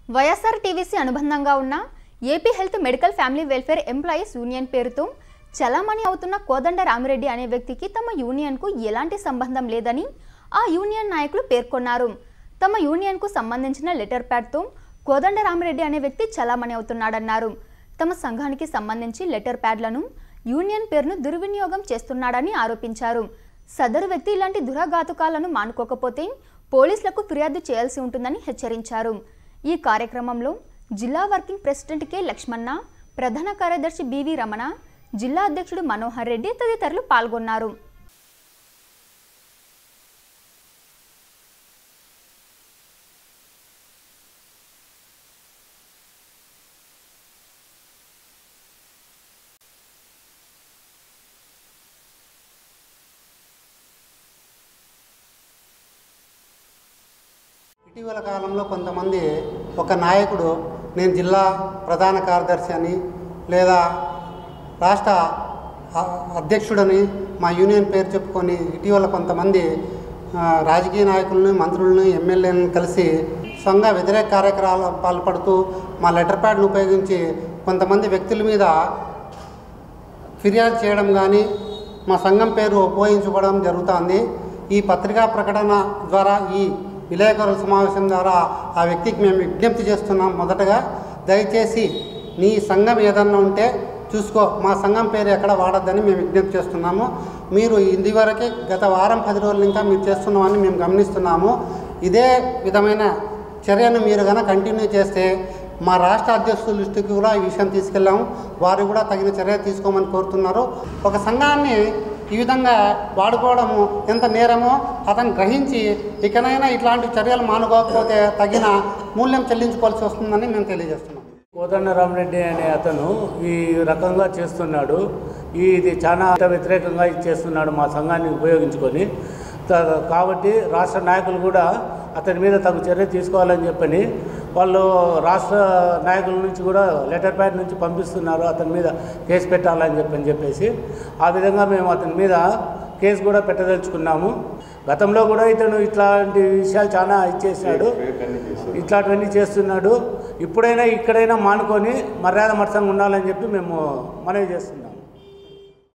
YSR TVC అనుబంధంగా ఉన్న AP health medical family welfare employees union పేరుతో చలామణి అవుతున్న కోదండ రామిరెడ్డి అనే వ్యక్తికి తమ యూనియన్కు ఎలాంటి సంబంధం లేదని ఆ యూనియన్ నాయకులు పేర్కొన్నారు తమ యూనియన్కు సంబంధించిన లెటర్ ప్యాడ్తో కోదండ రామిరెడ్డి అనే వ్యక్తి చలామణి అవుతున్నాడన్నారు తమ సంఘానికి సంబంధించి లెటర్ ప్యాడ్లను యూనియన్ పేరును దుర్వినియోగం చేస్తున్నాడని ఆరోపించారు సదరు వ్యక్తి ఇలాంటి దురాఘాతుకాలను మానుకోకపోతే పోలీసులకు ఫిర్యాదు చేయాల్సి ఉంటుందని హెచ్చరించారు ఈ కార్యక్రమంలో జిల్లా వర్కింగ్ ప్రెసిడెంట్ కె లక్ష్మణ ప్రధాన కార్యదర్శి బివి రమణ జిల్లా అధ్యక్షుడు మనోహర్ రెడ్డి తదితరులు పాల్గొన్నారు ఇటీవల కాలంలో కొంతమంది ఒక నాయకుడు నేను జిల్లా ప్రధాన కార్యదర్శి అని లేదా రాష్ట్ర అ- అధ్యక్షుడని మా యూనియన్ పేరు చెప్పుకొని ఇటీవల కొంతమంది ఆ, రాజకీయ నాయకులను మంత్రులను ఎమ్మెల్యేలను కలిసి సంఘ వ్యతిరేక కార్యక్రమాలు పాల్పడుతూ మా లెటర్ ప్యాడ్ను ఉపయోగించి కొంతమంది వ్యక్తుల మీద ఫిర్యాదు చేయడం కానీ మా సంఘం పేరు ఉపయోగించుకోవడం జరుగుతుంది ఈ పత్రికా ప్రకటన ద్వారా ఈ విలేకరుల సమావేశం ద్వారా ఆ వ్యక్తికి మేము విజ్ఞప్తి చేస్తున్నాం మొదటగా దయచేసి నీ సంఘం ఏదన్నా ఉంటే చూసుకో మా సంఘం పేరు ఎక్కడ వాడొద్దని మేము విజ్ఞప్తి చేస్తున్నాము మీరు ఇదివరకే గత వారం పది రోజులు ఇంకా మీరు చేస్తున్నామని మేము గమనిస్తున్నాము ఇదే విధమైన చర్యను మీరు కనుక కంటిన్యూ చేస్తే మా రాష్ట్ర అధ్యక్షుల దృష్టికి కూడా ఈ విషయం తీసుకెళ్ళాము వారు కూడా తగిన చర్య తీసుకోమని కోరుతున్నారు ఒక సంఘాన్ని ఈ విధంగా వాడుకోవడము ఎంత నేరమో అతను గ్రహించి ఇకనైనా ఇట్లాంటి చర్యలు మానుకోకపోతే తగిన మూల్యం చెల్లించుకోవాల్సి వస్తుందని మేము తెలియజేస్తున్నాం కోదండ రామరెడ్డి అనే అతను ఈ రకంగా చేస్తున్నాడు ఈ ఇది చాలా వ్యతిరేకంగా ఇది చేస్తున్నాడు మా సంఘాన్ని ఉపయోగించుకొని త- కాబట్టి రాష్ట్ర నాయకులు కూడా అతని మీద తగు చర్య తీసుకోవాలని చెప్పని వాళ్ళు రాష్ట్ర నాయకుల నుంచి కూడా లెటర్ ప్యాడ్ నుంచి పంపిస్తున్నారు అతని మీద కేసు పెట్టాలని చెప్పని చెప్పేసి ఆ విధంగా మేము అతని మీద కేసు కూడా పెట్టదలుచుకున్నాము గతంలో కూడా ఇతను ఇట్లాంటి విషయాలు చాలా ఇచ్చేసినాడు ఇట్లాంటివన్నీ చేస్తున్నాడు ఇప్పుడైనా ఇక్కడైనా మానుకొని మర్యాద మర్సంగా ఉండాలని చెప్పి మేము మనవి చేస్తున్నాం